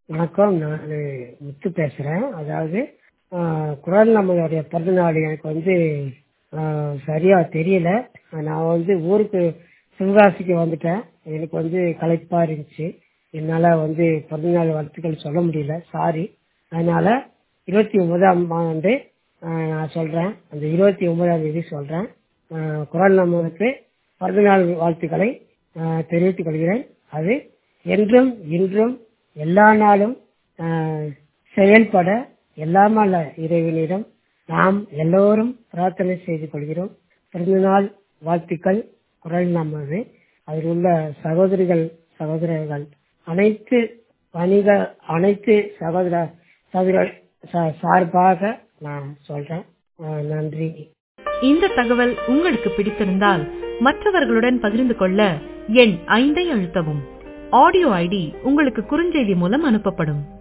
வணக்கம் நான் முத்து பேசுகிறேன் அதாவது குரல் நம்மளுடைய பிறந்தநாள் எனக்கு வந்து சரியாக தெரியல நான் வந்து ஊருக்கு சிவகாசிக்கு வந்துட்டேன் எனக்கு வந்து களைப்பாக இருந்துச்சு என்னால் வந்து பிறந்தநாள் வாழ்த்துக்கள் சொல்ல முடியல சாரி அதனால் இருபத்தி ஒன்பதாம் ஆண்டு நான் சொல்கிறேன் அந்த இருபத்தி ஒன்பதாம் தேதி சொல்கிறேன் குரல் நம்மளுக்கு பிறந்தநாள் வாழ்த்துக்களை தெரிவித்துக் கொள்கிறேன் அது என்றும் இன்றும் எல்லா நாளும் செயல்பட எல்லாமல்ல இறைவனிடம் நாம் எல்லோரும் பிரார்த்தனை செய்து கொள்கிறோம் பிறந்தநாள் வாழ்த்துக்கள் குரல் நமது அதில் உள்ள சகோதரிகள் சகோதரர்கள் அனைத்து வணிக அனைத்து சகோதர சகோதர சார்பாக நான் சொல்றேன் நன்றி இந்த தகவல் உங்களுக்கு பிடித்திருந்தால் மற்றவர்களுடன் பகிர்ந்து கொள்ள எண் ஐந்தை அழுத்தவும் ஆடியோ ஐடி உங்களுக்கு குறுஞ்செய்தி மூலம் அனுப்பப்படும்